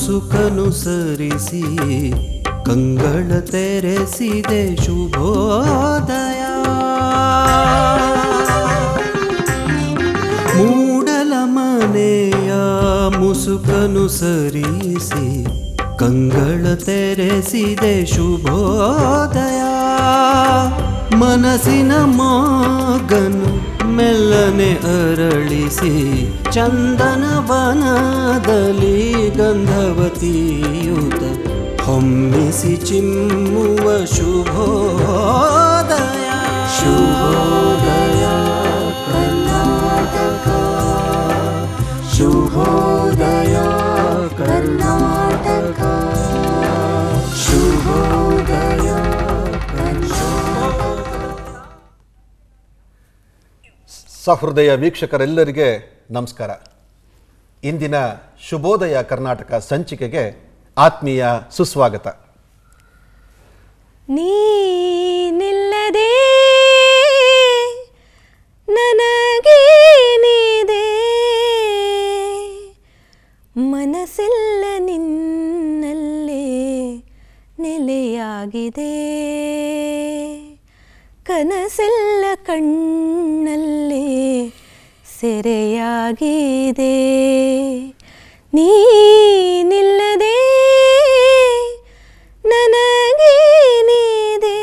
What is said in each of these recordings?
ಮುಸುಕನು ಸರಿಸಿ ಕಂಗಳ ತೆರೆಸಿದೆ ಶುಭೋದಯ ಮೂಡಲ ಮನೆಯ ಮುಸುಕನು ಸರಿಸಿ ಕಂಗಳ ತೆರೆಸಿದೆ ಶುಭೋದಯ ಮನಸ್ಸಿನ ಮಗನು ಮೆಲ್ಲನೆ ಅರಳಿಸಿ ಚಂದನ ವನದಲ್ಲಿ ಗಂಧವತಿಯುತ ಹೊಮ್ಮಿಸಿ ಚಿಮ್ಮುವ ಶುಭೋದಯ ಶುಭೋದಯ ಕರ್ನಾಟಕ ಶುಭೋದಯ ಕರ್ನಾಟಕ ಶುಭೋದಯ ಸಹೃದಯ ವೀಕ್ಷಕರೆಲ್ಲರಿಗೆ ನಮಸ್ಕಾರ ಇಂದಿನ ಶುಭೋದಯ ಕರ್ನಾಟಕ ಸಂಚಿಕೆಗೆ ಆತ್ಮೀಯ ಸುಸ್ವಾಗತ ನೀನಿಲ್ಲದೆ ನನಗೇನಿದೆ ಮನಸ್ಸೆಲ್ಲ ನಿನ್ನಲ್ಲೇ ನೆಲೆಯಾಗಿದೆ ಕನಸೆಲ್ಲ ಕಣ್ಣಲ್ಲೇ ಸೆರೆಯಾಗಿದೆ ನೀನಿಲ್ಲದೆ ನನಗೇನಿದೆ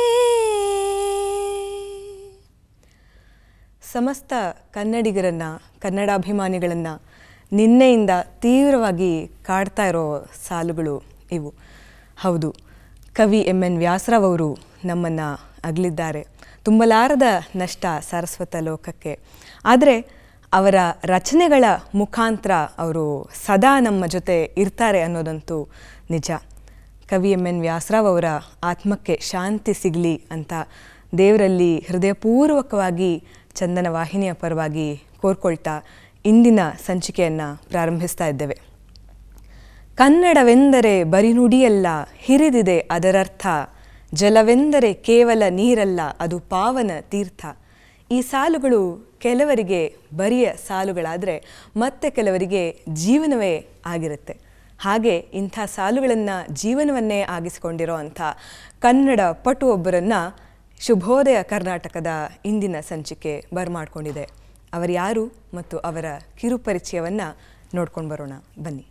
ಸಮಸ್ತ ಕನ್ನಡಿಗರನ್ನು ಕನ್ನಡಾಭಿಮಾನಿಗಳನ್ನು ನಿನ್ನೆಯಿಂದ ತೀವ್ರವಾಗಿ ಕಾಡ್ತಾ ಇರೋ ಸಾಲುಗಳು ಇವು ಹೌದು ಕವಿ ಎಮ್ ಎನ್ ವ್ಯಾಸರಾವ್ ಅವರು ನಮ್ಮನ್ನು ಅಗಲಿದ್ದಾರೆ ತುಂಬಲಾರದ ನಷ್ಟ ಸಾರಸ್ವತ ಲೋಕಕ್ಕೆ ಆದರೆ ಅವರ ರಚನೆಗಳ ಮುಖಾಂತರ ಅವರು ಸದಾ ನಮ್ಮ ಜೊತೆ ಇರ್ತಾರೆ ಅನ್ನೋದಂತೂ ನಿಜ ಕವಿ ಎಮ್ ಎನ್ ವ್ಯಾಸರಾವ್ ಅವರ ಆತ್ಮಕ್ಕೆ ಶಾಂತಿ ಸಿಗಲಿ ಅಂತ ದೇವರಲ್ಲಿ ಹೃದಯಪೂರ್ವಕವಾಗಿ ಚಂದನ ವಾಹಿನಿಯ ಪರವಾಗಿ ಕೋರ್ಕೊಳ್ತಾ ಇಂದಿನ ಸಂಚಿಕೆಯನ್ನು ಪ್ರಾರಂಭಿಸ್ತಾ ಇದ್ದೇವೆ ಕನ್ನಡವೆಂದರೆ ಬರಿನುಡಿಯಲ್ಲ ಹಿರಿದಿದೆ ಅದರರ್ಥ ಜಲವೆಂದರೆ ಕೇವಲ ನೀರಲ್ಲ ಅದು ಪಾವನ ತೀರ್ಥ ಈ ಸಾಲುಗಳು ಕೆಲವರಿಗೆ ಬರಿಯ ಸಾಲುಗಳಾದರೆ ಮತ್ತೆ ಕೆಲವರಿಗೆ ಜೀವನವೇ ಆಗಿರುತ್ತೆ ಹಾಗೆ ಇಂಥ ಸಾಲುಗಳನ್ನು ಜೀವನವನ್ನೇ ಆಗಿಸಿಕೊಂಡಿರೋ ಅಂಥ ಕನ್ನಡ ಪಟು ಒಬ್ಬರನ್ನು ಶುಭೋದಯ ಕರ್ನಾಟಕದ ಇಂದಿನ ಸಂಚಿಕೆ ಬರಮಾಡ್ಕೊಂಡಿದೆ ಅವರು ಯಾರು ಮತ್ತು ಅವರ ಕಿರುಪರಿಚಯವನ್ನು ನೋಡ್ಕೊಂಡು ಬರೋಣ ಬನ್ನಿ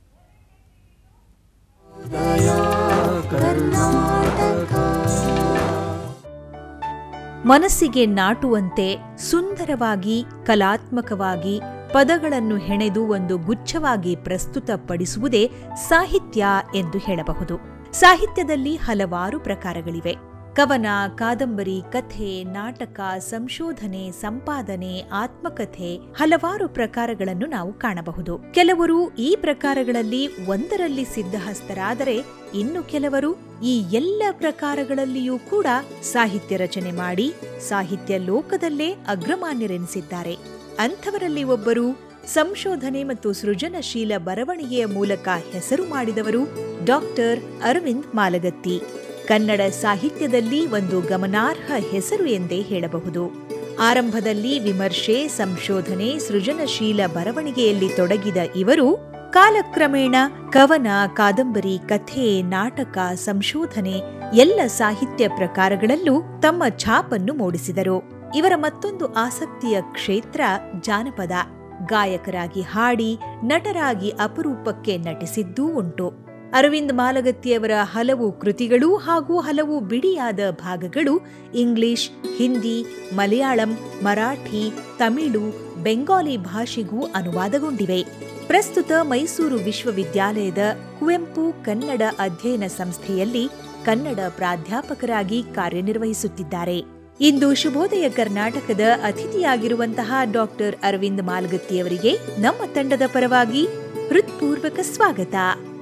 ಮನಸ್ಸಿಗೆ ನಾಟುವಂತೆ ಸುಂದರವಾಗಿ ಕಲಾತ್ಮಕವಾಗಿ ಪದಗಳನ್ನು ಹೆಣೆದು ಒಂದು ಗುಚ್ಛವಾಗಿ ಪ್ರಸ್ತುತಪಡಿಸುವುದೇ ಸಾಹಿತ್ಯ ಎಂದು ಹೇಳಬಹುದು ಸಾಹಿತ್ಯದಲ್ಲಿ ಹಲವಾರು ಪ್ರಕಾರಗಳಿವೆ ಕವನ ಕಾದಂಬರಿ ಕಥೆ ನಾಟಕ ಸಂಶೋಧನೆ ಸಂಪಾದನೆ ಆತ್ಮಕಥೆ ಹಲವಾರು ಪ್ರಕಾರಗಳನ್ನು ನಾವು ಕಾಣಬಹುದು ಕೆಲವರು ಈ ಪ್ರಕಾರಗಳಲ್ಲಿ ಒಂದರಲ್ಲಿ ಸಿದ್ಧಹಸ್ತರಾದರೆ ಇನ್ನು ಕೆಲವರು ಈ ಎಲ್ಲ ಪ್ರಕಾರಗಳಲ್ಲಿಯೂ ಕೂಡ ಸಾಹಿತ್ಯ ರಚನೆ ಮಾಡಿ ಸಾಹಿತ್ಯ ಲೋಕದಲ್ಲೇ ಅಗ್ರಮಾನ್ಯರೆನಿಸಿದ್ದಾರೆ ಅಂಥವರಲ್ಲಿ ಒಬ್ಬರು ಸಂಶೋಧನೆ ಮತ್ತು ಸೃಜನಶೀಲ ಬರವಣಿಗೆಯ ಮೂಲಕ ಹೆಸರು ಮಾಡಿದವರು ಡಾಕ್ಟರ್ ಅರವಿಂದ್ ಮಾಲಗತ್ತಿ ಕನ್ನಡ ಸಾಹಿತ್ಯದಲ್ಲಿ ಒಂದು ಗಮನಾರ್ಹ ಹೆಸರು ಎಂದೇ ಹೇಳಬಹುದು ಆರಂಭದಲ್ಲಿ ವಿಮರ್ಶೆ ಸಂಶೋಧನೆ ಸೃಜನಶೀಲ ಬರವಣಿಗೆಯಲ್ಲಿ ತೊಡಗಿದ ಇವರು ಕಾಲಕ್ರಮೇಣ ಕವನ ಕಾದಂಬರಿ ಕಥೆ ನಾಟಕ ಸಂಶೋಧನೆ ಎಲ್ಲ ಸಾಹಿತ್ಯ ಪ್ರಕಾರಗಳಲ್ಲೂ ತಮ್ಮ ಛಾಪನ್ನು ಮೂಡಿಸಿದರು ಇವರ ಮತ್ತೊಂದು ಆಸಕ್ತಿಯ ಕ್ಷೇತ್ರ ಜಾನಪದ ಗಾಯಕರಾಗಿ ಹಾಡಿ ನಟರಾಗಿ ಅಪರೂಪಕ್ಕೆ ನಟಿಸಿದ್ದೂ ಉಂಟು ಅರವಿಂದ್ ಮಾಲಗತ್ತಿಯವರ ಹಲವು ಕೃತಿಗಳು ಹಾಗೂ ಹಲವು ಬಿಡಿಯಾದ ಭಾಗಗಳು ಇಂಗ್ಲಿಷ್ ಹಿಂದಿ ಮಲಯಾಳಂ ಮರಾಠಿ ತಮಿಳು ಬೆಂಗಾಲಿ ಭಾಷೆಗೂ ಅನುವಾದಗೊಂಡಿವೆ ಪ್ರಸ್ತುತ ಮೈಸೂರು ವಿಶ್ವವಿದ್ಯಾಲಯದ ಕುವೆಂಪು ಕನ್ನಡ ಅಧ್ಯಯನ ಸಂಸ್ಥೆಯಲ್ಲಿ ಕನ್ನಡ ಪ್ರಾಧ್ಯಾಪಕರಾಗಿ ಕಾರ್ಯನಿರ್ವಹಿಸುತ್ತಿದ್ದಾರೆ ಇಂದು ಶುಭೋದಯ ಕರ್ನಾಟಕದ ಅತಿಥಿಯಾಗಿರುವಂತಹ ಡಾಕ್ಟರ್ ಅರವಿಂದ್ ಮಾಲ್ಗತ್ತಿಯವರಿಗೆ ನಮ್ಮ ತಂಡದ ಪರವಾಗಿ ಹೃತ್ಪೂರ್ವಕ ಸ್ವಾಗತ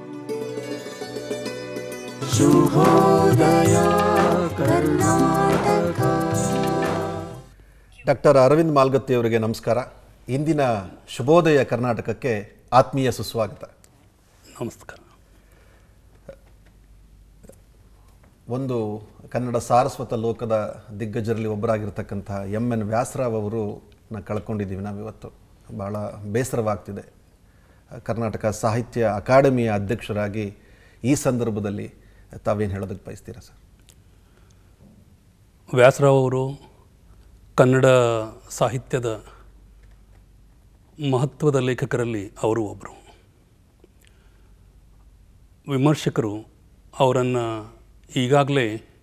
ಶುಭೋದಯ ಕರ್ನಾಟಕ ಡಾಕ್ಟರ್ ಅರವಿಂದ್ ಮಾಲ್ಗತ್ತಿ ಅವರಿಗೆ ನಮಸ್ಕಾರ ಇಂದಿನ ಶುಭೋದಯ ಕರ್ನಾಟಕಕ್ಕೆ ಆತ್ಮೀಯ ಸುಸ್ವಾಗತ ನಮಸ್ಕಾರ ಒಂದು ಕನ್ನಡ ಸಾರಸ್ವತ ಲೋಕದ ದಿಗ್ಗಜರಲ್ಲಿ ಒಬ್ಬರಾಗಿರ್ತಕ್ಕಂತಹ ಎಮ್ ಎನ್ ವ್ಯಾಸರಾವ್ ಅವರು ನ ಕಳ್ಕೊಂಡಿದ್ದೀವಿ ನಾವಿವತ್ತು ಭಾಳ ಬೇಸರವಾಗ್ತಿದೆ ಕರ್ನಾಟಕ ಸಾಹಿತ್ಯ ಅಕಾಡೆಮಿಯ ಅಧ್ಯಕ್ಷರಾಗಿ ಈ ಸಂದರ್ಭದಲ್ಲಿ ತಾವೇನು ಹೇಳೋದಕ್ಕೆ ಬಯಸ್ತೀರಾ ಸರ್ ವ್ಯಾಸರಾವ್ ಅವರು ಕನ್ನಡ ಸಾಹಿತ್ಯದ ಮಹತ್ವದ ಲೇಖಕರಲ್ಲಿ ಅವರು ಒಬ್ಬರು ವಿಮರ್ಶಕರು ಅವರನ್ನು ಈಗಾಗಲೇ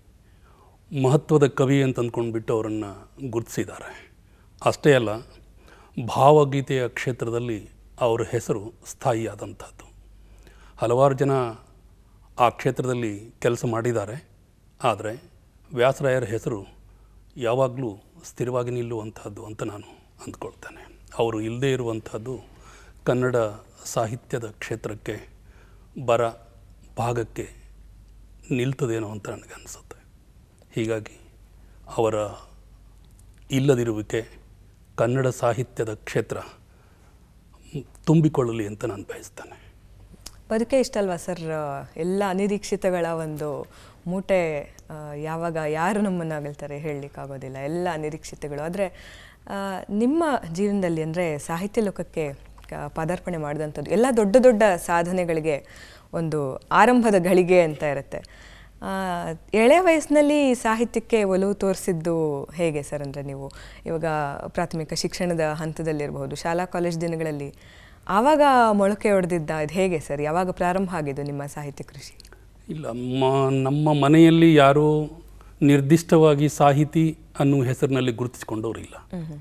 ಮಹತ್ವದ ಕವಿ ಅಂತ ಅಂದ್ಕೊಂಡ್ಬಿಟ್ಟು ಅವರನ್ನು ಗುರುತಿಸಿದ್ದಾರೆ ಅಷ್ಟೇ ಅಲ್ಲ ಭಾವಗೀತೆಯ ಕ್ಷೇತ್ರದಲ್ಲಿ ಅವರ ಹೆಸರು ಸ್ಥಾಯಿಯಾದಂಥದ್ದು ಹಲವಾರು ಜನ ಆ ಕ್ಷೇತ್ರದಲ್ಲಿ ಕೆಲಸ ಮಾಡಿದ್ದಾರೆ ಆದರೆ ವ್ಯಾಸರಾಯರ ಹೆಸರು ಯಾವಾಗಲೂ ಸ್ಥಿರವಾಗಿ ನಿಲ್ಲುವಂಥದ್ದು ಅಂತ ನಾನು ಅಂದ್ಕೊಳ್ತೇನೆ ಅವರು ಇಲ್ಲದೇ ಇರುವಂಥದ್ದು ಕನ್ನಡ ಸಾಹಿತ್ಯದ ಕ್ಷೇತ್ರಕ್ಕೆ ಬರ ಭಾಗಕ್ಕೆ ನಿಲ್ತದೇನೋ ಅಂತ ನನಗನ್ಸುತ್ತೆ ಹೀಗಾಗಿ ಅವರ ಇಲ್ಲದಿರುವಿಕೆ ಕನ್ನಡ ಸಾಹಿತ್ಯದ ಕ್ಷೇತ್ರ ತುಂಬಿಕೊಳ್ಳಲಿ ಅಂತ ನಾನು ಬಯಸ್ತೇನೆ ಬದುಕೇ ಇಷ್ಟ ಅಲ್ವಾ ಸರ್ ಎಲ್ಲ ಅನಿರೀಕ್ಷಿತಗಳ ಒಂದು ಮೂಟೆ ಆ, ಯಾವಾಗ ಯಾರು ನಮ್ಮನ್ನು ಅಗಲ್ತಾರೆ ಹೇಳಲಿಕ್ಕಾಗೋದಿಲ್ಲ ಎಲ್ಲ ಅನಿರೀಕ್ಷಿತಗಳು ಆದರೆ ನಿಮ್ಮ ಜೀವನದಲ್ಲಿ ಅಂದರೆ ಸಾಹಿತ್ಯ ಲೋಕಕ್ಕೆ ಕ- ಪದಾರ್ಪಣೆ ಮಾಡಿದಂಥದ್ದು ಎಲ್ಲ ದೊಡ್ಡ ದೊಡ್ಡ ಸಾಧನೆಗಳಿಗೆ ಒಂದು ಆರಂಭದ ಗಳಿಗೆ ಅಂತ ಇರುತ್ತೆ ಆ, ಎಳೆ ವಯಸ್ಸಿನಲ್ಲಿ ಸಾಹಿತ್ಯಕ್ಕೆ ಒಲವು ತೋರಿಸಿದ್ದು ಹೇಗೆ ಸರ್ ಅಂದರೆ ನೀವು ಇವಾಗ ಪ್ರಾಥಮಿಕ ಶಿಕ್ಷಣದ ಹಂತದಲ್ಲಿರಬಹುದು ಶಾಲಾ ಕಾಲೇಜ್ ದಿನಗಳಲ್ಲಿ ಆವಾಗ ಮೊಳಕೆ ಹೊಡೆದಿದ್ದ ಇದು ಹೇಗೆ ಸರ್ ಯಾವಾಗ ಪ್ರಾರಂಭ ಆಗಿದ್ದು ನಿಮ್ಮ ಸಾಹಿತ್ಯ ಕೃಷಿ ಇಲ್ಲ ಮ ನಮ್ಮ ಮನೆಯಲ್ಲಿ ಯಾರೂ ನಿರ್ದಿಷ್ಟವಾಗಿ ಸಾಹಿತಿ ಅನ್ನುವ ಹೆಸರಿನಲ್ಲಿ ಗುರುತಿಸಿಕೊಂಡವರಿಲ್ಲ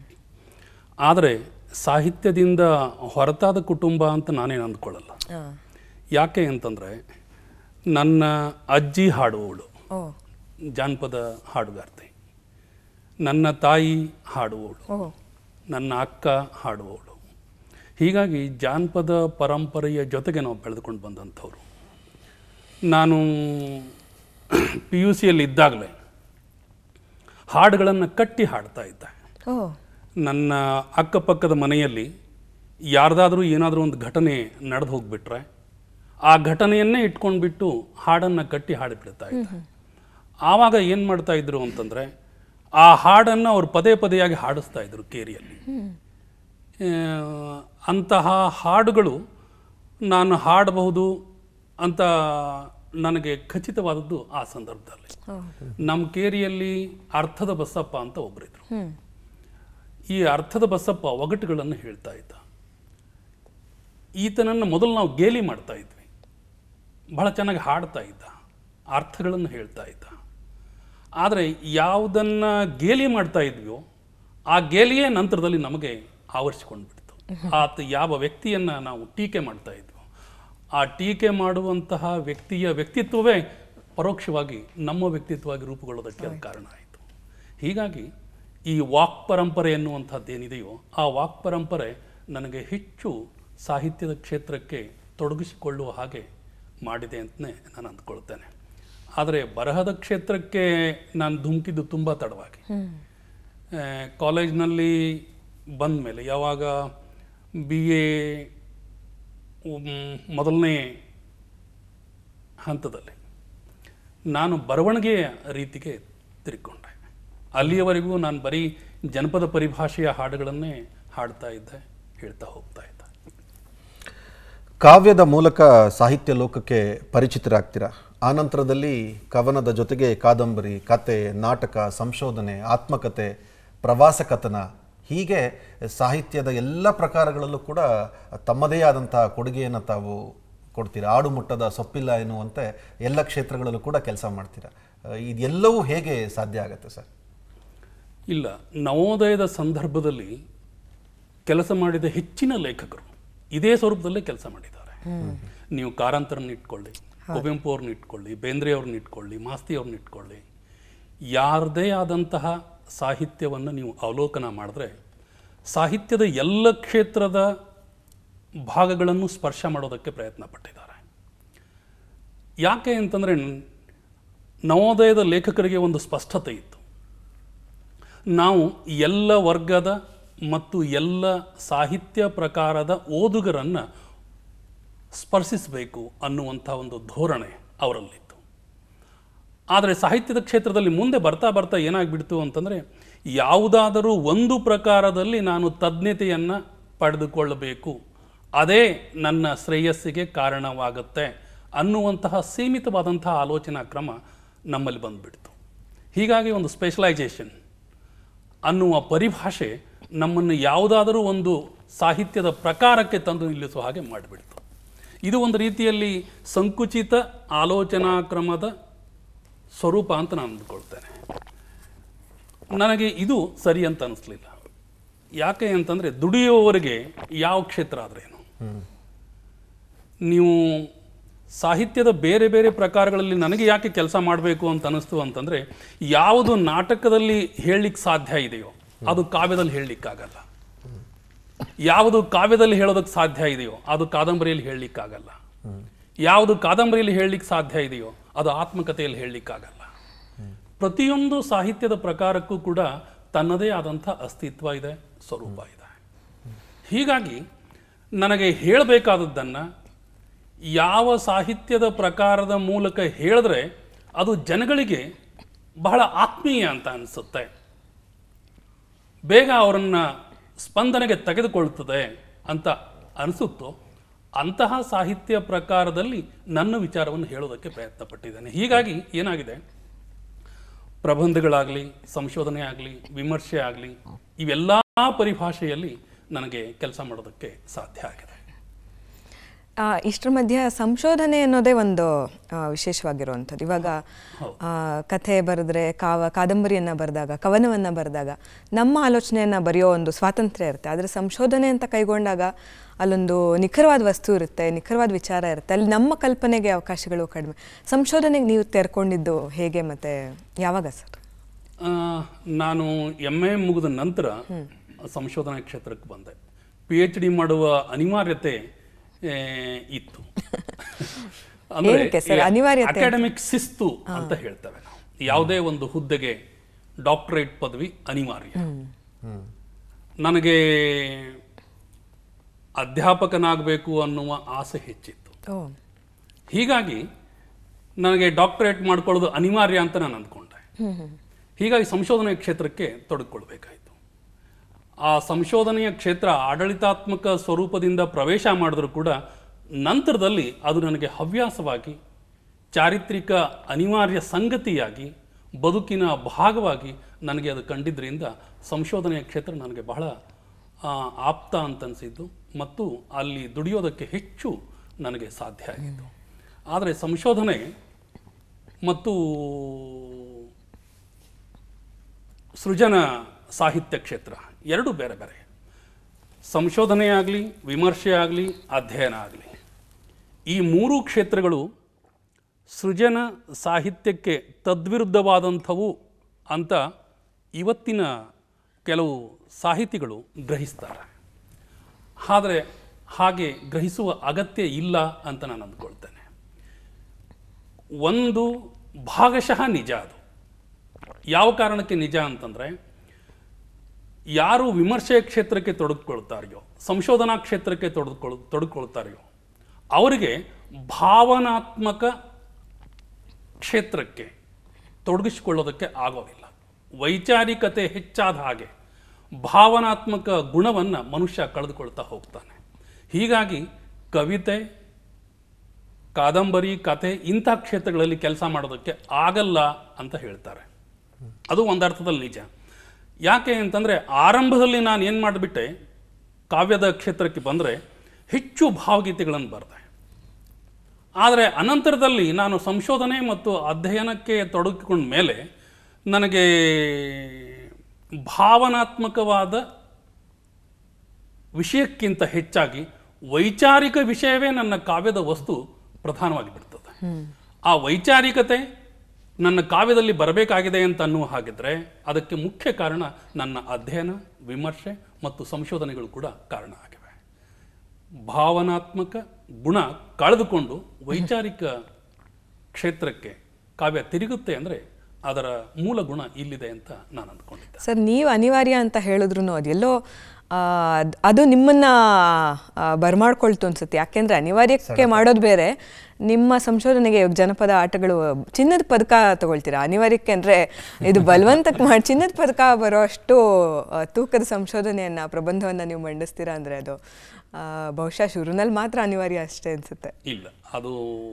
ಆದರೆ ಸಾಹಿತ್ಯದಿಂದ ಹೊರತಾದ ಕುಟುಂಬ ಅಂತ ನಾನೇನು ಅಂದ್ಕೊಳ್ಳಲ್ಲ ಆ, ಯಾಕೆ ಅಂತಂದರೆ ನನ್ನ ಅಜ್ಜಿ ಹಾಡುವವಳು ಓ ಜಾನಪದ ಹಾಡುಗಾರ್ತಿ ನನ್ನ ತಾಯಿ ಹಾಡುವವಳು ಓ ನನ್ನ ಅಕ್ಕ ಹಾಡುವವಳು ಹೀಗಾಗಿ ಜಾನಪದ ಪರಂಪರೆಯ ಜೊತೆಗೆ ನಾವು ಬೆಳೆದುಕೊಂಡು ಬಂದಂಥವ್ರು ನಾನು ಪಿ ಯು ಸಿಯಲ್ಲಿ ಇದ್ದಾಗಲೇ ಹಾಡುಗಳನ್ನು ಕಟ್ಟಿ ಹಾಡ್ತಾ ಇದ್ದೆ ಓ ನನ್ನ ಅಕ್ಕಪಕ್ಕದ ಮನೆಯಲ್ಲಿ ಯಾರ್ದಾದ್ರೂ ಏನಾದರೂ ಒಂದು ಘಟನೆ ನಡೆದು ಹೋಗ್ಬಿಟ್ರೆ ಆ ಘಟನೆಯನ್ನೇ ಇಟ್ಕೊಂಡ್ಬಿಟ್ಟು ಹಾಡನ್ನು ಕಟ್ಟಿ ಹಾಡಿಬಿಡ್ತಾ ಇದ್ದೆ ಆವಾಗ ಏನು ಮಾಡ್ತಾ ಇದ್ರು ಅಂತಂದರೆ ಆ ಹಾಡನ್ನು ಅವ್ರು ಪದೇ ಪದೇಯಾಗಿ ಹಾಡಿಸ್ತಾ ಇದ್ರು ಕೇರಿಯಲ್ಲಿ ಆ, ಅಂತಹ ಹಾಡುಗಳು ನಾನು ಹಾಡಬಹುದು ಅಂತ ನನಗೆ ಖಚಿತವಾದದ್ದು ಆ ಸಂದರ್ಭದಲ್ಲಿ ನಮ್ಮ ಕೇರಿಯಲ್ಲಿ ಅರ್ಥದ ಬಸಪ್ಪ ಅಂತ ಒಬ್ಬರಿದ್ರು ಹ್ಮ್ ಈ ಅರ್ಥದ ಬಸಪ್ಪ ಒಗಟುಗಳನ್ನು ಹೇಳ್ತಾ ಇದ್ದ ಈತನನ್ನು ಮೊದಲು ನಾವು ಗೇಲಿ ಮಾಡ್ತಾ ಇದ್ವಿ ಬಹಳ ಚೆನ್ನಾಗಿ ಹಾಡ್ತಾ ಇದ್ದ ಅರ್ಥಗಳನ್ನು ಹೇಳ್ತಾ ಇದ್ದ ಆದರೆ ಯಾವುದನ್ನು ಗೇಲಿ ಮಾಡ್ತಾ ಇದ್ವಿಯೋ ಆ ಗೇಲಿಯೇ ನಂತರದಲ್ಲಿ ನಮಗೆ ಆವರಿಸಿಕೊಂಡು ಬಿಡ್ತು ಆತ ಯಾವ ವ್ಯಕ್ತಿಯನ್ನು ನಾವು ಟೀಕೆ ಮಾಡ್ತಾ ಇದ್ವೋ ಆ ಟೀಕೆ ಮಾಡುವಂತಹ ವ್ಯಕ್ತಿಯ ವ್ಯಕ್ತಿತ್ವವೇ ಪರೋಕ್ಷವಾಗಿ ನಮ್ಮ ವ್ಯಕ್ತಿತ್ವವಾಗಿ ರೂಪುಗೊಳ್ಳೋದಕ್ಕೆ ಅದು ಕಾರಣ ಆಯಿತು ಹೀಗಾಗಿ ಈ ವಾಕ್ ಪರಂಪರೆ ಎನ್ನುವಂಥದ್ದೇನಿದೆಯೋ ಆ ವಾಕ್ ಪರಂಪರೆ ನನಗೆ ಹೆಚ್ಚು ಸಾಹಿತ್ಯದ ಕ್ಷೇತ್ರಕ್ಕೆ ತೊಡಗಿಸಿಕೊಳ್ಳುವ ಹಾಗೆ ಮಾಡಿದೆ ಅಂತಲೇ ನಾನು ಅಂದ್ಕೊಳ್ತೇನೆ ಆದರೆ ಬರಹದ ಕ್ಷೇತ್ರಕ್ಕೆ ನಾನು ಧುಮುಕಿದ್ದು ತುಂಬ ತಡವಾಗಿ ಆ, ಕಾಲೇಜ್ನಲ್ಲಿ ಬಂದ ಮೇಲೆ ಯಾವಾಗ ಬಿ ಎ ಮೊದಲನೇ ಹಂತದಲ್ಲಿ ನಾನು ಬರವಣಿಗೆಯ ರೀತಿಗೆ ತಿರುಗಿಕೊಂಡೆ ಅಲ್ಲಿಯವರೆಗೂ ನಾನು ಬರೀ ಜನಪದ ಪರಿಭಾಷೆಯ ಹಾಡುಗಳನ್ನೇ ಹಾಡ್ತಾ ಇದ್ದೆ ಹೇಳ್ತಾ ಹೋಗ್ತಾ ಇದ್ದೆ ಕಾವ್ಯದ ಮೂಲಕ ಸಾಹಿತ್ಯ ಲೋಕಕ್ಕೆ ಪರಿಚಿತರಾಗ್ತೀರಾ ಆನಂತರದಲ್ಲಿ ಕವನದ ಜೊತೆಗೆ ಕಾದಂಬರಿ ಕತೆ ನಾಟಕ ಸಂಶೋಧನೆ ಆತ್ಮಕತೆ ಪ್ರವಾಸ ಕಥನ ಹೀಗೆ ಸಾಹಿತ್ಯದ ಎಲ್ಲ ಪ್ರಕಾರಗಳಲ್ಲೂ ಕೂಡ ತಮ್ಮದೇ ಆದಂತಹ ಕೊಡುಗೆಯನ್ನು ತಾವು ಕೊಡ್ತೀರಾ ಆಡು ಮುಟ್ಟದ ಸೊಪ್ಪಿಲ್ಲ ಎನ್ನುವಂತೆ ಎಲ್ಲ ಕ್ಷೇತ್ರಗಳಲ್ಲೂ ಕೂಡ ಕೆಲಸ ಮಾಡ್ತೀರಾ ಅಹ್, ಇದೆಲ್ಲವೂ ಹೇಗೆ ಸಾಧ್ಯ ಆಗುತ್ತೆ ಸರ್ ಇಲ್ಲ ನವೋದಯದ ಸಂದರ್ಭದಲ್ಲಿ ಕೆಲಸ ಮಾಡಿದ ಹೆಚ್ಚಿನ ಲೇಖಕರು ಇದೇ ಸ್ವರೂಪದಲ್ಲೇ ಕೆಲಸ ಮಾಡಿದ್ದಾರೆ ನೀವು ಕಾರಂತರನ್ನ ಇಟ್ಕೊಳ್ಳಿ ಕುವೆಂಪು ಅವ್ರನ್ನ ಇಟ್ಕೊಳ್ಳಿ ಬೇಂದ್ರೆ ಅವ್ರನ್ನ ಇಟ್ಕೊಳ್ಳಿ ಮಾಸ್ತಿ ಅವ್ರನ್ನ ಇಟ್ಕೊಳ್ಳಿ ಯಾರದೇ ಆದಂತಹ ಸಾಹಿತ್ಯವನ್ನು ನೀವು ಅವಲೋಕನ ಮಾಡಿದ್ರೆ ಸಾಹಿತ್ಯದ ಎಲ್ಲ ಕ್ಷೇತ್ರದ ಭಾಗಗಳನ್ನು ಸ್ಪರ್ಶ ಮಾಡೋದಕ್ಕೆ ಪ್ರಯತ್ನ ಪಟ್ಟಿದ್ದಾರೆ ಯಾಕೆ ಅಂತಂದರೆ ನವೋದಯದ ಲೇಖಕರಿಗೆ ಒಂದು ಸ್ಪಷ್ಟತೆ ಇತ್ತು ನಾವು ಎಲ್ಲ ವರ್ಗದ ಮತ್ತು ಎಲ್ಲ ಸಾಹಿತ್ಯ ಪ್ರಕಾರದ ಓದುಗರನ್ನು ಸ್ಪರ್ಶಿಸಬೇಕು ಅನ್ನುವಂಥ ಒಂದು ಧೋರಣೆ ಅವರಲ್ಲಿತ್ತು ಆದರೆ ಸಾಹಿತ್ಯದ ಕ್ಷೇತ್ರದಲ್ಲಿ ಮುಂದೆ ಬರ್ತಾ ಬರ್ತಾ ಏನಾಗ್ಬಿಡ್ತು ಅಂತಂದರೆ ಯಾವುದಾದರೂ ಒಂದು ಪ್ರಕಾರದಲ್ಲಿ ನಾನು ತಜ್ಞತೆಯನ್ನು ಪಡೆದುಕೊಳ್ಳಬೇಕು ಅದೇ ನನ್ನ ಶ್ರೇಯಸ್ಸಿಗೆ ಕಾರಣವಾಗುತ್ತೆ ಅನ್ನುವಂತಹ ಸೀಮಿತವಾದಂತಹ ಆಲೋಚನಾ ಕ್ರಮ ನಮ್ಮಲ್ಲಿ ಬಂದುಬಿಡ್ತು ಹೀಗಾಗಿ ಒಂದು ಸ್ಪೆಷಲೈಸೇಷನ್ ಅನ್ನುವ ಪರಿಭಾಷೆ ನಮ್ಮನ್ನು ಯಾವುದಾದರೂ ಒಂದು ಸಾಹಿತ್ಯದ ಪ್ರಕಾರಕ್ಕೆ ತಂದು ನಿಲ್ಲಿಸುವ ಹಾಗೆ ಮಾಡಿಬಿಡ್ತು ಇದು ಒಂದು ರೀತಿಯಲ್ಲಿ ಸಂಕುಚಿತ ಆಲೋಚನಾ ಕ್ರಮದ ಸ್ವರೂಪ ಅಂತ ನಾನು ಅಂದ್ಕೊಳ್ತೇನೆ ನನಗೆ ಇದು ಸರಿ ಅಂತ ಅನಿಸ್ಲಿಲ್ಲ ಯಾಕೆ ಅಂತಂದರೆ ದುಡಿಯುವವರಿಗೆ ಯಾವ ಕ್ಷೇತ್ರ ಆದ್ರೇನು ನೀವು ಸಾಹಿತ್ಯದ ಬೇರೆ ಬೇರೆ ಪ್ರಕಾರಗಳಲ್ಲಿ ನನಗೆ ಯಾಕೆ ಕೆಲಸ ಮಾಡಬೇಕು ಅಂತ ಅನಿಸ್ತು ಅಂತಂದರೆ ಯಾವುದು ನಾಟಕದಲ್ಲಿ ಹೇಳಲಿಕ್ಕೆ ಸಾಧ್ಯ ಇದೆಯೋ ಅದು ಕಾವ್ಯದಲ್ಲಿ ಹೇಳಲಿಕ್ಕಾಗಲ್ಲ ಯಾವುದು ಕಾವ್ಯದಲ್ಲಿ ಹೇಳೋದಕ್ಕೆ ಸಾಧ್ಯ ಇದೆಯೋ ಅದು ಕಾದಂಬರಿಯಲ್ಲಿ ಹೇಳಲಿಕ್ಕಾಗಲ್ಲ ಯಾವುದು ಕಾದಂಬರಿಯಲ್ಲಿ ಹೇಳಲಿಕ್ಕೆ ಸಾಧ್ಯ ಇದೆಯೋ ಅದು ಆತ್ಮಕಥೆಯಲ್ಲಿ ಹೇಳಲಿಕ್ಕಾಗಲ್ಲ ಪ್ರತಿಯೊಂದು ಸಾಹಿತ್ಯದ ಪ್ರಕಾರಕ್ಕೂ ಕೂಡ ತನ್ನದೇ ಆದಂಥ ಅಸ್ತಿತ್ವ ಇದೆ ಸ್ವರೂಪ ಇದೆ ಹೀಗಾಗಿ ನನಗೆ ಹೇಳಬೇಕಾದದ್ದನ್ನು ಯಾವ ಸಾಹಿತ್ಯದ ಪ್ರಕಾರದ ಮೂಲಕ ಹೇಳಿದ್ರೆ ಅದು ಜನಗಳಿಗೆ ಬಹಳ ಆತ್ಮೀಯ ಅಂತ ಅನಿಸುತ್ತೆ ಬೇಗ ಅವರನ್ನು ಸ್ಪಂದನೆಗೆ ತೆಗೆದುಕೊಳ್ಳುತ್ತದೆ ಅಂತ ಅನಿಸುತ್ತೋ ಅಂತಹ ಸಾಹಿತ್ಯ ಪ್ರಕಾರದಲ್ಲಿ ನನ್ನ ವಿಚಾರವನ್ನು ಹೇಳೋದಕ್ಕೆ ಪ್ರಯತ್ನ ಪಟ್ಟಿದ್ದೇನೆ ಹೀಗಾಗಿ ಏನಾಗಿದೆ ಪ್ರಬಂಧಗಳಾಗಲಿ ಸಂಶೋಧನೆ ಆಗಲಿ ವಿಮರ್ಶೆ ಆಗಲಿ ಇವೆಲ್ಲ ಪರಿಭಾಷೆಯಲ್ಲಿ ನನಗೆ ಕೆಲಸ ಮಾಡೋದಕ್ಕೆ ಸಾಧ್ಯ ಆಗಿದೆ ಆ, ಇಷ್ಟರ ಮಧ್ಯೆ ಸಂಶೋಧನೆ ಅನ್ನೋದೇ ಒಂದು ಆ, ವಿಶೇಷವಾಗಿರುವಂಥದ್ದು ಇವಾಗ ಆ, ಕಥೆ ಬರೆದ್ರೆ ಕಾವ ಕಾದಂಬರಿಯನ್ನು ಬರೆದಾಗ ಕವನವನ್ನು ಬರೆದಾಗ ನಮ್ಮ ಆಲೋಚನೆಯನ್ನು ಬರೆಯೋ ಒಂದು ಸ್ವಾತಂತ್ರ್ಯ ಇರುತ್ತೆ ಆದರೆ ಸಂಶೋಧನೆ ಅಂತ ಕೈಗೊಂಡಾಗ ಅಲ್ಲೊಂದು ನಿಖರವಾದ ವಸ್ತು ಇರುತ್ತೆ ನಿಖರವಾದ ವಿಚಾರ ಇರುತ್ತೆ ಅಲ್ಲಿ ನಮ್ಮ ಕಲ್ಪನೆಗೆ ಅವಕಾಶಗಳು ಕಡಿಮೆ ಸಂಶೋಧನೆಗೆ ನೀವು ತೆರ್ಕೊಂಡಿದ್ದು ಹೇಗೆ ಮತ್ತು ಯಾವಾಗ ಸರ್ ಆ, ನಾನು ಎಮ್ ಎ ಮುಗಿದ ನಂತರ ಸಂಶೋಧನಾ ಕ್ಷೇತ್ರಕ್ಕೆ ಬಂದೆ ಪಿ ಎಚ್ ಡಿ ಮಾಡುವ ಅನಿವಾರ್ಯತೆ ಏ, ಇತ್ತು ಏನಕ್ಕೆ sir? ಅನಿವಾರ್ಯತೆ ಅಂತ? ಅಕಾಡೆಮಿಕ್ ಶಿಸ್ತು ಅಂತ ಹೇಳ್ತೇವೆ ನಾವು ಯಾವುದೇ ಒಂದು ಹುದ್ದೆಗೆ ಡಾಕ್ಟರೇಟ್ ಪದವಿ ಅನಿವಾರ್ಯ ನನಗೆ ಅಧ್ಯಾಪಕನಾಗಬೇಕು ಅನ್ನುವ ಆಸೆ ಹೆಚ್ಚಿತ್ತು ಓ ಹೀಗಾಗಿ ನನಗೆ ಡಾಕ್ಟರೇಟ್ ಮಾಡ್ಕೊಳ್ಳೋದು ಅನಿವಾರ್ಯ ಅಂತ ನಾನು ಅಂದ್ಕೊಂಡೆ ಹೀಗಾಗಿ ಸಂಶೋಧನೆ ಕ್ಷೇತ್ರಕ್ಕೆ ತೊಡಗಿಕೊಳ್ಬೇಕಾಯಿತು ಆ ಸಂಶೋಧನೆಯ ಕ್ಷೇತ್ರ ಆಡಳಿತಾತ್ಮಕ ಸ್ವರೂಪದಿಂದ ಪ್ರವೇಶ ಮಾಡಿದ್ರೂ ಕೂಡ ನಂತರದಲ್ಲಿ ಅದು ನನಗೆ ಹವ್ಯಾಸವಾಗಿ ಚಾರಿತ್ರಿಕ ಅನಿವಾರ್ಯ ಸಂಗತಿಯಾಗಿ ಬದುಕಿನ ಭಾಗವಾಗಿ ನನಗೆ ಅದು ಕಂಡಿದ್ದರಿಂದ ಸಂಶೋಧನೆಯ ಕ್ಷೇತ್ರ ನನಗೆ ಬಹಳ ಆ, ಆಪ್ತ ಅಂತ ಅನಿಸಿದ್ದು ಮತ್ತು ಅಲ್ಲಿ ದುಡಿಯೋದಕ್ಕೆ ಹೆಚ್ಚು ನನಗೆ ಸಾಧ್ಯ ಆಗಿತ್ತು ಆದರೆ ಸಂಶೋಧನೆ ಮತ್ತು ಸೃಜನ ಸಾಹಿತ್ಯ ಕ್ಷೇತ್ರ ಎರಡು ಬೇರೆ ಬೇರೆ ಸಂಶೋಧನೆ ಆಗಲಿ ವಿಮರ್ಶೆ ಆಗಲಿ ಅಧ್ಯಯನ ಆಗಲಿ ಈ ಮೂರು ಕ್ಷೇತ್ರಗಳು ಸೃಜನ ಸಾಹಿತ್ಯಕ್ಕೆ ತದ್ವಿರುದ್ಧವಾದಂಥವು ಅಂತ ಇವತ್ತಿನ ಕೆಲವು ಸಾಹಿತಿಗಳು ಗ್ರಹಿಸ್ತಾರೆ ಆದರೆ ಹಾಗೆ ಗ್ರಹಿಸುವ ಅಗತ್ಯ ಇಲ್ಲ ಅಂತ ನಾನು ಅಂದ್ಕೊಳ್ತೇನೆ ಒಂದು ಭಾಗಶಃ ನಿಜ ಅದು ಯಾವ ಕಾರಣಕ್ಕೆ ನಿಜ ಅಂತಂದರೆ ಯಾರು ವಿಮರ್ಶೆ ಕ್ಷೇತ್ರಕ್ಕೆ ತೊಡಗಿಕೊಳ್ತಾರೆಯೋ ಸಂಶೋಧನಾ ಕ್ಷೇತ್ರಕ್ಕೆ ತೊಡಗಿಕೊಳ್ ತೊಡಗಿಕೊಳ್ತಾರೆಯೋ ಅವರಿಗೆ ಭಾವನಾತ್ಮಕ ಕ್ಷೇತ್ರಕ್ಕೆ ತೊಡಗಿಸಿಕೊಳ್ಳೋದಕ್ಕೆ ಆಗೋದಿಲ್ಲ ವೈಚಾರಿಕತೆ ಹೆಚ್ಚಾದ ಹಾಗೆ ಭಾವನಾತ್ಮಕ ಗುಣವನ್ನು ಮನುಷ್ಯ ಕಳೆದುಕೊಳ್ತಾ ಹೋಗ್ತಾನೆ ಹೀಗಾಗಿ ಕವಿತೆ ಕಾದಂಬರಿ ಕತೆ ಇಂಥ ಕ್ಷೇತ್ರಗಳಲ್ಲಿ ಕೆಲಸ ಮಾಡೋದಕ್ಕೆ ಆಗಲ್ಲ ಅಂತ ಹೇಳ್ತಾರೆ ಅದು ಒಂದರ್ಥದಲ್ಲಿ ನಿಜ ಯಾಕೆ ಅಂತಂದರೆ ಆರಂಭದಲ್ಲಿ ನಾನು ಏನು ಮಾಡಿಬಿಟ್ಟೆ ಕಾವ್ಯದ ಕ್ಷೇತ್ರಕ್ಕೆ ಬಂದರೆ ಹೆಚ್ಚು ಭಾವಗೀತೆಗಳನ್ನು ಬರೆದೆ ಆದರೆ ಅನಂತರದಲ್ಲಿ ನಾನು ಸಂಶೋಧನೆ ಮತ್ತು ಅಧ್ಯಯನಕ್ಕೆ ತೊಡಗಿಕೊಂಡ ಮೇಲೆ ನನಗೆ ಭಾವನಾತ್ಮಕವಾದ ವಿಷಯಕ್ಕಿಂತ ಹೆಚ್ಚಾಗಿ ವೈಚಾರಿಕ ವಿಷಯವೇ ನನ್ನ ಕಾವ್ಯದ ವಸ್ತು ಪ್ರಧಾನವಾಗಿ ಬಿಡ್ತದೆ ಆ ವೈಚಾರಿಕತೆ ನನ್ನ ಕಾವ್ಯದಲ್ಲಿ ಬರಬೇಕಾಗಿದೆ ಅಂತ ಅನ್ನುವ ಹಾಗಿದ್ರೆ ಅದಕ್ಕೆ ಮುಖ್ಯ ಕಾರಣ ನನ್ನ ಅಧ್ಯಯನ ವಿಮರ್ಶೆ ಮತ್ತು ಸಂಶೋಧನೆಗಳು ಕೂಡ ಕಾರಣ ಆಗಿವೆ ಭಾವನಾತ್ಮಕ ಗುಣ ಕಳೆದುಕೊಂಡು ವೈಚಾರಿಕ ಕ್ಷೇತ್ರಕ್ಕೆ ಕಾವ್ಯ ತಿರುಗುತ್ತೆ ಅಂದರೆ ಅದರ ಮೂಲ ಗುಣ ಇಲ್ಲಿದೆ ಅಂತ ನಾನು ಅಂದ್ಕೊಂಡಿದ್ದೆ ಸರ್ ನೀವು ಅನಿವಾರ್ಯ ಅಂತ ಹೇಳಿದ್ರು ಅದೆಲ್ಲೋ ಆ, ಅದ್- ಅದು ನಿಮ್ಮನ್ನ ಆ, ಬರ್ಮಾಡ್ಕೊಳ್ತು ಅನ್ಸುತ್ತೆ ಯಾಕೆಂದ್ರೆ ಅನಿವಾರ್ಯಕ್ಕೆ ಮಾಡೋದು ಬೇರೆ ನಿಮ್ಮ ಸಂಶೋಧನೆಗೆ ಇವಾಗ ಜನಪದ ಆಟಗಳು ಚಿನ್ನದ ಪದಕ ತಗೊಳ್ತೀರಾ ಅನಿವಾರ್ಯಕ್ಕೆ ಅಂದ್ರೆ ಇದು ಬಲವಂತಕ್ಕೆ ಮಾಡಿ ಚಿನ್ನದ ಪದಕ ಬರೋ ಅಷ್ಟು ಆ, ತೂಕದ ಸಂಶೋಧನೆಯನ್ನ ಪ್ರಬಂಧವನ್ನ ನೀವು ಮಂಡಿಸ್ತೀರಾ ಅಂದ್ರೆ ಅದು ಆ, ಬಹುಶಃ ಶುರುನಲ್ಲಿ ಮಾತ್ರ ಅನಿವಾರ್ಯ ಅಷ್ಟೇ ಅನಿಸುತ್ತೆ ಇಲ್ಲ ಅದು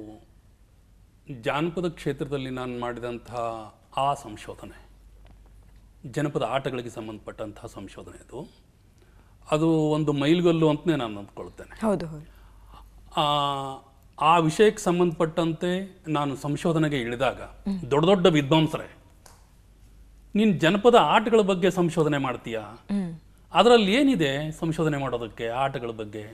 ಜಾನಪದ ಕ್ಷೇತ್ರದಲ್ಲಿ ನಾನು ಮಾಡಿದಂತಹ ಆ ಸಂಶೋಧನೆ ಜನಪದ ಆಟಗಳಿಗೆ ಸಂಬಂಧಪಟ್ಟಂತಹ ಸಂಶೋಧನೆ ಅದು ಅದು ಒಂದು ಮೈಲ್ಗಲ್ಲು ಅಂತಲೇ ನಾನು ಅಂದ್ಕೊಳ್ತೇನೆ ಹೌದು ಹೌದು ಆ ಆ ವಿಷಯಕ್ಕೆ ಸಂಬಂಧಪಟ್ಟಂತೆ ನಾನು ಸಂಶೋಧನೆಗೆ ಇಳಿದಾಗ ದೊಡ್ಡ ದೊಡ್ಡ ವಿದ್ವಾಂಸರೇ ನೀನು ಜನಪದ ಆಟಗಳ ಬಗ್ಗೆ ಸಂಶೋಧನೆ ಮಾಡ್ತೀಯಾ ಅದರಲ್ಲಿ ಏನಿದೆ ಸಂಶೋಧನೆ ಮಾಡೋದಕ್ಕೆ ಆಟಗಳ ಬಗ್ಗೆ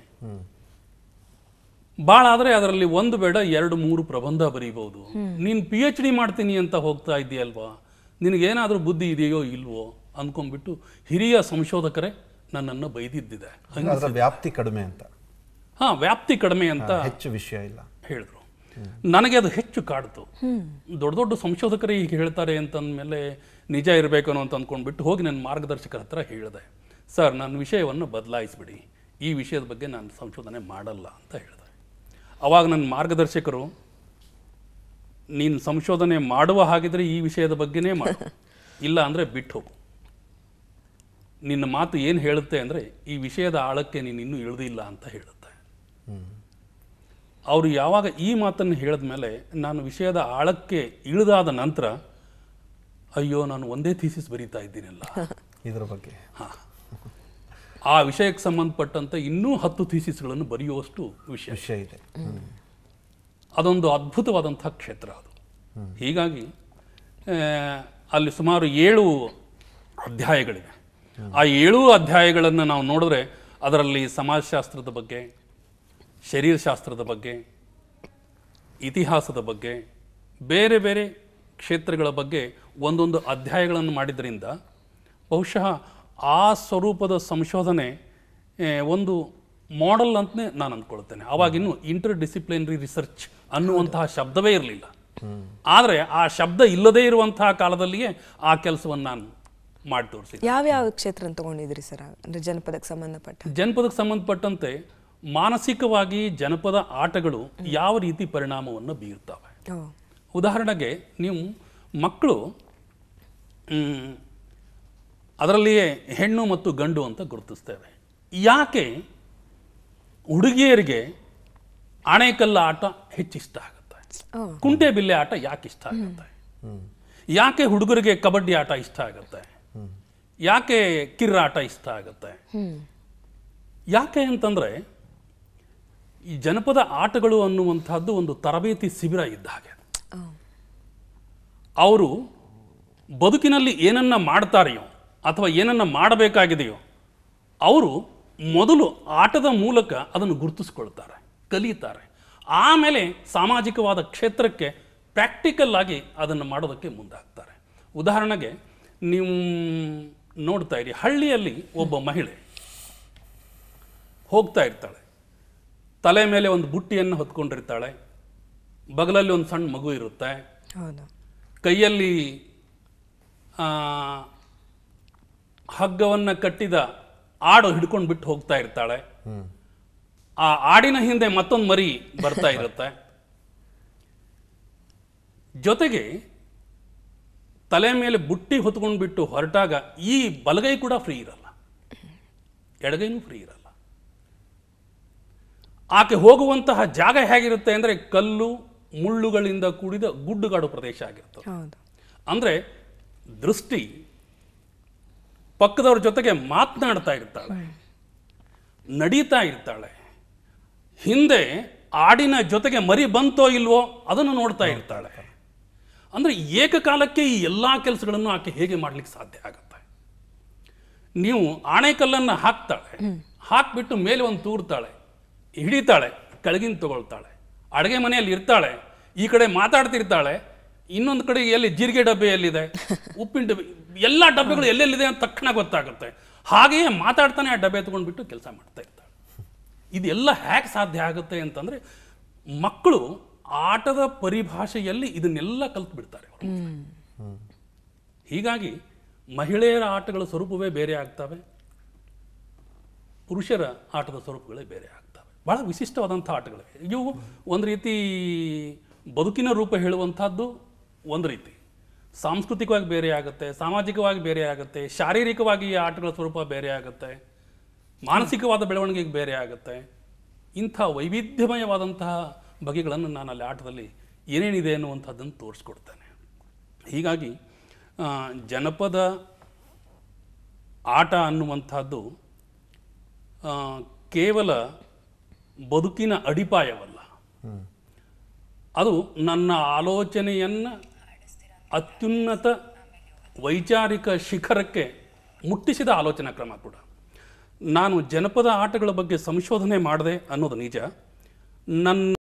ಭಾಳ ಆದರೆ ಅದರಲ್ಲಿ ಒಂದು ಬೇಡ ಎರಡು ಮೂರು ಪ್ರಬಂಧ ಬರೀಬಹುದು ನೀನು ಪಿ ಎಚ್ ಡಿ ಮಾಡ್ತೀನಿ ಅಂತ ಹೋಗ್ತಾ ಇದೆಯಲ್ವಾ ನಿನಗೇನಾದರೂ ಬುದ್ಧಿ ಇದೆಯೋ ಇಲ್ವೋ ಅಂದ್ಕೊಂಡ್ಬಿಟ್ಟು ಹಿರಿಯ ಸಂಶೋಧಕರೇ ನನ್ನನ್ನು ಬೈದಿದ್ದಿದೆ ಅದರ ವ್ಯಾಪ್ತಿ ಕಡಿಮೆ ಅಂತ ಹಾ ವ್ಯಾಪ್ತಿ ಕಡಿಮೆ ಅಂತ ಹೆಚ್ಚು ವಿಷಯ ಇಲ್ಲ ಹೇಳಿದ್ರು ನನಗೆ ಅದು ಹೆಚ್ಚು ಕಾಡ್ತು ದೊಡ್ಡ ದೊಡ್ಡ ಸಂಶೋಧಕರೇ ಹೀಗೆ ಹೇಳ್ತಾರೆ ಅಂತಂದಮೇಲೆ ನಿಜ ಇರಬೇಕು ಅಂತ ಅಂದ್ಕೊಂಡ್ಬಿಟ್ಟು ಹೋಗಿ ನನ್ನ ಮಾರ್ಗದರ್ಶಕರ ಹತ್ರ ಹೇಳಿದೆ ಸರ್ ನನ್ನ ವಿಷಯವನ್ನು ಬದಲಾಯಿಸ್ಬಿಡಿ ಈ ವಿಷಯದ ಬಗ್ಗೆ ನಾನು ಸಂಶೋಧನೆ ಮಾಡಲ್ಲ ಅಂತ ಹೇಳಿದೆ ಅವಾಗ ನನ್ನ ಮಾರ್ಗದರ್ಶಕರು ನೀನು ಸಂಶೋಧನೆ ಮಾಡುವ ಹಾಗಿದ್ರೆ ಈ ವಿಷಯದ ಬಗ್ಗೆನೇ ಮಾಡು ಇಲ್ಲ ಅಂದರೆ ಬಿಟ್ಟು ಹೋಗು ನಿನ್ನ ಮಾತು ಏನು ಹೇಳುತ್ತೆ ಅಂದರೆ ಈ ವಿಷಯದ ಆಳಕ್ಕೆ ನೀನು ಇನ್ನೂ ಇಳಿದಿಲ್ಲ ಅಂತ ಹೇಳುತ್ತೆ ಅವರು ಯಾವಾಗ ಈ ಮಾತನ್ನು ಹೇಳಿದ ಮೇಲೆ ನಾನು ವಿಷಯದ ಆಳಕ್ಕೆ ಇಳಿದಾದ ನಂತರ ಅಯ್ಯೋ ನಾನು ಒಂದೇ ಥೀಸಿಸ್ ಬರೀತಾ ಇದ್ದೀನಲ್ಲ ಇದರ ಬಗ್ಗೆ ಆ ವಿಷಯಕ್ಕೆ ಸಂಬಂಧಪಟ್ಟಂತೆ ಇನ್ನೂ ಹತ್ತು ಥೀಸಿಸ್ಗಳನ್ನು ಬರೆಯುವಷ್ಟು ವಿಷಯ ವಿಷಯ ಇದೆ ಹ್ಮ್. ಅದೊಂದು ಅದ್ಭುತವಾದಂಥ ಕ್ಷೇತ್ರ ಅದು ಹೀಗಾಗಿ ಆ, ಅಲ್ಲಿ ಸುಮಾರು ಏಳು ಅಧ್ಯಾಯಗಳಿವೆ ಆ ಏಳು ಅಧ್ಯಾಯಗಳನ್ನು ನಾವು ನೋಡಿದ್ರೆ ಅದರಲ್ಲಿ ಸಮಾಜಶಾಸ್ತ್ರದ ಬಗ್ಗೆ ಶರೀರಶಾಸ್ತ್ರದ ಬಗ್ಗೆ ಇತಿಹಾಸದ ಬಗ್ಗೆ ಬೇರೆ ಬೇರೆ ಕ್ಷೇತ್ರಗಳ ಬಗ್ಗೆ ಒಂದೊಂದು ಅಧ್ಯಾಯಗಳನ್ನು ಮಾಡಿದ್ರಿಂದ ಬಹುಶಃ ಆ ಸ್ವರೂಪದ ಸಂಶೋಧನೆ ಆ, ಒಂದು ಮಾಡೆಲ್ ಅಂತಲೇ ನಾನು ಅಂದ್ಕೊಳ್ತೇನೆ ಆವಾಗಿನ್ನು ಇಂಟರ್ ಡಿಸಿಪ್ಲಿನರಿ ರಿಸರ್ಚ್ ಅನ್ನುವಂತಹ ಶಬ್ದವೇ ಇರಲಿಲ್ಲ ಆದರೆ ಆ ಶಬ್ದ ಇಲ್ಲದೇ ಇರುವಂತಹ ಕಾಲದಲ್ಲಿಯೇ ಆ ಕೆಲಸವನ್ನು ನಾನು ಮಾಡಿ ತೋರಿಸಿದ್ದೆ ಯಾವ್ಯಾವ ಕ್ಷೇತ್ರ ತಗೊಂಡಿದ್ರಿ ಸರ್ ಅಂದ್ರೆ ಜನಪದಕ್ಕೆ ಸಂಬಂಧಪಟ್ಟ ಜನಪದಕ್ಕೆ ಸಂಬಂಧಪಟ್ಟಂತೆ ಮಾನಸಿಕವಾಗಿ ಜನಪದ ಆಟಗಳು ಯಾವ ರೀತಿ ಪರಿಣಾಮವನ್ನು ಬೀರ್ತವೆ ಓ ಉದಾಹರಣೆಗೆ ನೀವು ಮಕ್ಕಳು ಮ್, ಅದರಲ್ಲಿಯೇ ಹೆಣ್ಣು ಮತ್ತು ಗಂಡು ಅಂತ ಗುರುತಿಸ್ತೇವೆ ಯಾಕೆ ಹುಡುಗಿಯರಿಗೆ ಆಣೆಕಲ್ಲ ಆಟ ಹೆಚ್ಚಿಷ್ಟ ಆಗುತ್ತೆ ಓ ಕುಂಟೆ ಬಿಲ್ಲೆ ಆಟ ಯಾಕೆ ಇಷ್ಟ ಆಗುತ್ತೆ ಯಾಕೆ ಹುಡುಗರಿಗೆ ಕಬಡ್ಡಿ ಆಟ ಇಷ್ಟ ಆಗುತ್ತೆ ಯಾಕೆ ಕಿರ್ರ ಆಟ ಇಷ್ಟ ಆಗುತ್ತೆ ಯಾಕೆ ಅಂತಂದ್ರೆ ಈ ಜನಪದ ಆಟಗಳು ಅನ್ನುವಂಥದ್ದು ಒಂದು ತರಬೇತಿ ಶಿಬಿರ ಇದ್ದ ಹಾಗೆ ಓ ಅವರು ಬದುಕಿನಲ್ಲಿ ಏನನ್ನ ಮಾಡ್ತಾರೆಯೋ ಅಥವಾ ಏನನ್ನ ಮಾಡಬೇಕಾಗಿದೆಯೋ ಅವರು ಮೊದಲು ಆಟದ ಮೂಲಕ ಅದನ್ನು ಗುರುತಿಸ್ಕೊಳ್ತಾರೆ ಕಲಿಯುತ್ತಾರೆ ಆಮೇಲೆ ಸಾಮಾಜಿಕವಾದ ಕ್ಷೇತ್ರಕ್ಕೆ ಪ್ರಾಕ್ಟಿಕಲ್ ಆಗಿ ಅದನ್ನು ಮಾಡೋದಕ್ಕೆ ಮುಂದಾಗ್ತಾರೆ ಉದಾಹರಣೆಗೆ ನೀವು ನೋಡ್ತಾ ಇರಿ ಹಳ್ಳಿಯಲ್ಲಿ ಒಬ್ಬ ಮಹಿಳೆ ಹೋಗ್ತಾ ಇರ್ತಾಳೆ ತಲೆ ಮೇಲೆ ಒಂದು ಬುಟ್ಟಿಯನ್ನು ಹೊತ್ಕೊಂಡಿರ್ತಾಳೆ ಬಗಲಲ್ಲಿ ಒಂದು ಸಣ್ಣ ಮಗು ಇರುತ್ತೆ ಹೌದು ಕೈಯಲ್ಲಿ ಆ, ಹಗ್ಗವನ್ನು ಕಟ್ಟಿದ ಆಡು ಹಿಡ್ಕೊಂಡು ಬಿಟ್ಟು ಹೋಗ್ತಾ ಇರ್ತಾಳೆ ಆ ಆಡಿನ ಹಿಂದೆ ಮತ್ತೊಂದು ಮರಿ ಬರ್ತಾ ಇರುತ್ತೆ ಜೊತೆಗೆ ತಲೆ ಮೇಲೆ ಬುಟ್ಟಿ ಹೊತ್ಕೊಂಡು ಬಿಟ್ಟು ಹೊರಟಾಗ ಈ ಬಲಗೈ ಕೂಡ ಫ್ರೀ ಇರಲ್ಲ ಎಡಗೈನೂ ಫ್ರೀ ಇರಲ್ಲ ಆಕೆ ಹೋಗುವಂತಹ ಜಾಗ ಹೇಗಿರುತ್ತೆ ಅಂದರೆ ಕಲ್ಲು ಮುಳ್ಳುಗಳಿಂದ ಕೂಡಿದ ಗುಡ್ಡುಗಾಡು ಪ್ರದೇಶ ಆಗಿರ್ತದೆ ಹೌದು ಅಂದರೆ ದೃಷ್ಟಿ ಪಕ್ಕದವ್ರ ಜೊತೆಗೆ ಮಾತನಾಡ್ತಾ ಇರ್ತಾಳೆ ನಡೀತಾ ಇರ್ತಾಳೆ ಹಿಂದೆ ಆಡಿನ ಜೊತೆಗೆ ಮರಿ ಬಂತೋ ಇಲ್ವೋ ಅದನ್ನು ನೋಡ್ತಾ ಇರ್ತಾಳೆ ಅಂದರೆ ಏಕಕಾಲಕ್ಕೆ ಈ ಎಲ್ಲ ಕೆಲಸಗಳನ್ನು ಆಕೆ ಹೇಗೆ ಮಾಡ್ಲಿಕ್ಕೆ ಸಾಧ್ಯ ಆಗುತ್ತೆ ನೀವು ಆಣೆಕಲ್ಲನ್ನು ಹಾಕ್ತಾಳೆ ಹಾಕ್ಬಿಟ್ಟು ಮೇಲೆ ಒಂದು ತೂರ್ತಾಳೆ ಹಿಡಿತಾಳೆ ಕೆಳಗಿನ ತಗೊಳ್ತಾಳೆ ಅಡುಗೆ ಮನೆಯಲ್ಲಿ ಇರ್ತಾಳೆ ಈ ಕಡೆ ಮಾತಾಡ್ತಿರ್ತಾಳೆ ಇನ್ನೊಂದು ಕಡೆ ಎಲ್ಲಿ ಜೀರಿಗೆ ಡಬ್ಬೆ ಎಲ್ಲಿದೆ ಉಪ್ಪಿನ ಡಬ್ಬೆ ಎಲ್ಲ ಡಬ್ಬೆಗಳು ಎಲ್ಲೆಲ್ಲಿದೆ ಅಂತ ತಕ್ಷಣ ಗೊತ್ತಾಗುತ್ತೆ ಹಾಗೆಯೇ ಮಾತಾಡ್ತಾನೆ ಆ ಡಬ್ಬೆ ತಗೊಂಡ್ಬಿಟ್ಟು ಕೆಲಸ ಮಾಡ್ತಾ ಇರ್ತಾಳೆ ಇದೆಲ್ಲ ಹೇಗೆ ಸಾಧ್ಯ ಆಗುತ್ತೆ ಅಂತಂದ್ರೆ ಮಕ್ಕಳು ಆಟದ ಪರಿಭಾಷೆಯಲ್ಲಿ ಇದನ್ನೆಲ್ಲ ಕಲ್ತು ಬಿಡ್ತಾರೆ ಅವರು ಹೀಗಾಗಿ ಮಹಿಳೆಯರ ಆಟಗಳ ಸ್ವರೂಪವೇ ಬೇರೆ ಆಗ್ತವೆ ಪುರುಷರ ಆಟದ ಸ್ವರೂಪಗಳೇ ಬೇರೆ ಆಗ್ತವೆ ಬಹಳ ವಿಶಿಷ್ಟವಾದಂಥ ಆಟಗಳಿವೆ ಇವು ಒಂದು ರೀತಿ ಬದುಕಿನ ರೂಪ ಹೇಳುವಂಥದ್ದು ಒಂದು ರೀತಿ ಸಾಂಸ್ಕೃತಿಕವಾಗಿ ಬೇರೆ ಆಗುತ್ತೆ ಸಾಮಾಜಿಕವಾಗಿ ಬೇರೆ ಆಗುತ್ತೆ ಶಾರೀರಿಕವಾಗಿ ಈ ಆಟಗಳ ಸ್ವರೂಪ ಬೇರೆ ಆಗುತ್ತೆ ಮಾನಸಿಕವಾದ ಬೆಳವಣಿಗೆಗೆ ಬೇರೆ ಆಗುತ್ತೆ ಇಂಥ ವೈವಿಧ್ಯಮಯವಾದಂತಹ ಬಗೆಗಳನ್ನು ನಾನು ಅಲ್ಲಿ ಆಟದಲ್ಲಿ ಏನೇನಿದೆ ಅನ್ನುವಂಥದ್ದನ್ನು ತೋರಿಸ್ಕೊಡ್ತೇನೆ ಹೀಗಾಗಿ ಆ, ಜನಪದ ಆಟ ಅನ್ನುವಂಥದ್ದು ಆ, ಕೇವಲ ಬದುಕಿನ ಅಡಿಪಾಯವಲ್ಲ ಅದು ನನ್ನ ಆಲೋಚನೆಯನ್ನು ಅತ್ಯುನ್ನತ ವೈಚಾರಿಕ ಶಿಖರಕ್ಕೆ ಮುಟ್ಟಿಸಿದ ಆಲೋಚನಾ ಕ್ರಮ ಕೂಡ ನಾನು ಜನಪದ ಆಟಗಳ ಬಗ್ಗೆ ಸಂಶೋಧನೆ ಮಾಡಿದೆ ಅನ್ನೋದು ನಿಜ ನನ್ನ